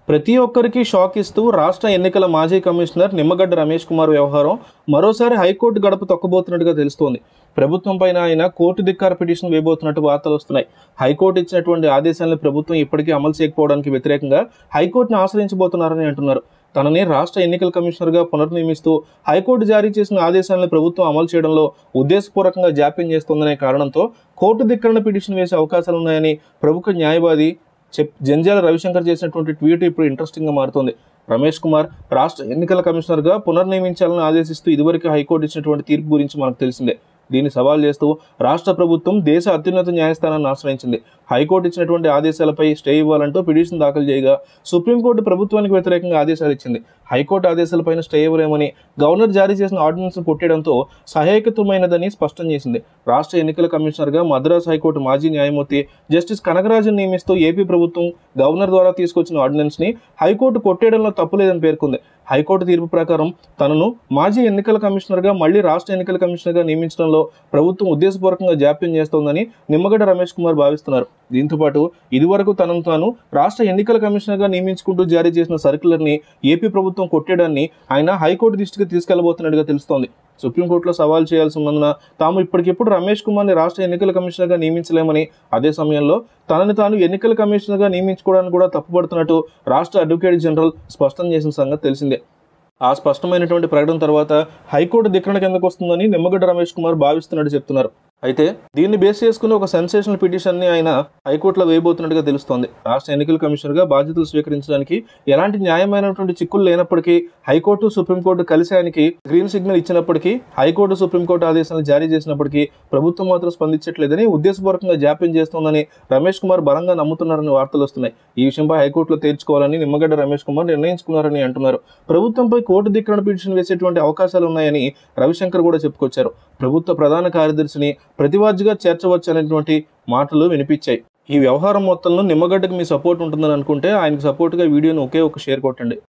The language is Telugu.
ప్రతి ఒక్కరికి షాక్ ఇస్తూ రాష్ట్ర ఎన్నికల మాజీ కమిషనర్ నిమ్మగడ్డ రమేష్ కుమార్ వ్యవహారం మరోసారి హైకోర్టు గడప తొక్కబోతున్నట్టుగా తెలుస్తోంది ప్రభుత్వం పైన ఆయన కోర్టు ధిక్కార పిటిషన్ వేయబోతున్నట్టు వార్తలు వస్తున్నాయి హైకోర్టు ఇచ్చినటువంటి ఆదేశాలను ప్రభుత్వం ఇప్పటికీ అమలు చేయకపోవడానికి వ్యతిరేకంగా హైకోర్టును ఆశ్రయించబోతున్నారని అంటున్నారు తనని రాష్ట్ర ఎన్నికల కమిషనర్గా పునర్నియమిస్తూ హైకోర్టు జారీ చేసిన ఆదేశాలను ప్రభుత్వం అమలు చేయడంలో ఉద్దేశపూర్వకంగా జాప్యం చేస్తోందనే కారణంతో కోర్టు ధిక్కరణ పిటిషన్ వేసే అవకాశాలున్నాయని ప్రముఖ న్యాయవాది చెప్ జంజాల రవిశంకర్ చేసినటువంటి ట్వీట్ ఇప్పుడు ఇంట్రెస్టింగ్గా మారుతోంది రమేష్ కుమార్ రాష్ట్ర ఎన్నికల కమిషనర్గా పునర్నియమించాలని ఆదేశిస్తూ ఇదివరకు హైకోర్టు ఇచ్చినటువంటి తీర్పు గురించి మనకు తెలిసిందే దీన్ని సవాల్ చేస్తూ రాష్ట్ర ప్రభుత్వం దేశ అత్యున్నత న్యాయస్థానాన్ని ఆశ్రయించింది హైకోర్టు ఇచ్చినటువంటి ఆదేశాలపై స్టే ఇవ్వాలంటూ పిటిషన్ దాఖలు చేయగా సుప్రీంకోర్టు ప్రభుత్వానికి వ్యతిరేకంగా ఆదేశాలు ఇచ్చింది హైకోర్టు ఆదేశాలపైన స్టే ఇవ్వలేమని గవర్నర్ జారీ చేసిన ఆర్డినెన్స్ కొట్టేయడంతో సహాయకత్వమైనదని స్పష్టం చేసింది రాష్ట్ర ఎన్నికల కమిషనర్గా మద్రాసు హైకోర్టు మాజీ న్యాయమూర్తి జస్టిస్ కనకరాజన్ నియమిస్తూ ఏపీ ప్రభుత్వం గవర్నర్ ద్వారా తీసుకొచ్చిన ఆర్డినెన్స్ ని హైకోర్టు కొట్టేయడంలో తప్పులేదని పేర్కొంది హైకోర్టు తీర్పు ప్రకారం తనను మాజీ ఎన్నికల కమిషనర్గా మళ్లీ రాష్ట్ర ఎన్నికల కమిషనర్గా నియమించడంలో ప్రభుత్వం ఉద్దేశపూర్వకంగా జాప్యం చేస్తోందని నిమ్మగడ్డ రమేష్ కుమార్ భావిస్తున్నారు దీంతో పాటు ఇదివరకు తనను తాను రాష్ట్ర ఎన్నికల కమిషనర్గా నియమించుకుంటూ జారీ చేసిన సర్క్యులర్ని ఏపీ ప్రభుత్వం కొట్టేయడాన్ని ఆయన హైకోర్టు దృష్టికి తీసుకెళ్లబోతున్నట్టుగా తెలుస్తోంది సుప్రీంకోర్టులో సవాల్ చేయాల్సి ఉన్నందున తాము ఇప్పటికిప్పుడు రమేష్ కుమార్ని రాష్ట్ర ఎన్నికల కమిషనర్గా నియమించలేమని అదే సమయంలో తనని తాను ఎన్నికల కమిషనర్గా నియమించుకోవడానికి కూడా తప్పుపడుతున్నట్టు రాష్ట్ర అడ్వకేట్ జనరల్ స్పష్టం చేసిన సంగతి తెలిసిందే ఆ స్పష్టమైనటువంటి ప్రకటన తర్వాత హైకోర్టు ధిక్కరణ కిందకు వస్తుందని నిమ్మగడ్డ రమేష్ కుమార్ భావిస్తున్నట్టు చెప్తున్నారు అయితే దీన్ని బేస్ చేసుకుని ఒక సెన్సేషనల్ పిటిషన్ ని ఆయన హైకోర్టులో వేయబోతున్నట్టుగా తెలుస్తోంది రాష్ట్ర ఎన్నికల కమిషనర్ గా బాధ్యతలు స్వీకరించడానికి ఎలాంటి న్యాయమైనటువంటి చిక్కులు లేనప్పటికీ హైకోర్టు సుప్రీంకోర్టు కలిసి ఆయనకి గ్రీన్ సిగ్నల్ ఇచ్చినప్పటికీ హైకోర్టు సుప్రీంకోర్టు ఆదేశాలను జారీ చేసినప్పటికీ ప్రభుత్వం మాత్రం స్పందించట్లేదని ఉద్దేశపూర్వకంగా జాప్యం చేస్తోందని రమేష్ కుమార్ బలంగా నమ్ముతున్నారని వార్తలు వస్తున్నాయి ఈ విషయంపై హైకోర్టులో తేల్చుకోవాలని నిమ్మగడ్డ రమేష్ కుమార్ నిర్ణయించుకున్నారని అంటున్నారు ప్రభుత్వంపై కోర్టు ధిక్కరణ పిటిషన్ వేసేటువంటి అవకాశాలు ఉన్నాయని రవిశంకర్ కూడా చెప్పుకొచ్చారు ప్రభుత్వ ప్రధాన కార్యదర్శిని ప్రతివాద్యగా చేర్చవచ్చు అనేటువంటి మాటలు వినిపించాయి ఈ వ్యవహారం మొత్తంలో నిమ్మగడ్డకి మీ సపోర్ట్ ఉంటుందని అనుకుంటే ఆయనకు సపోర్ట్గా వీడియోను ఒకే ఒక షేర్ కొట్టండి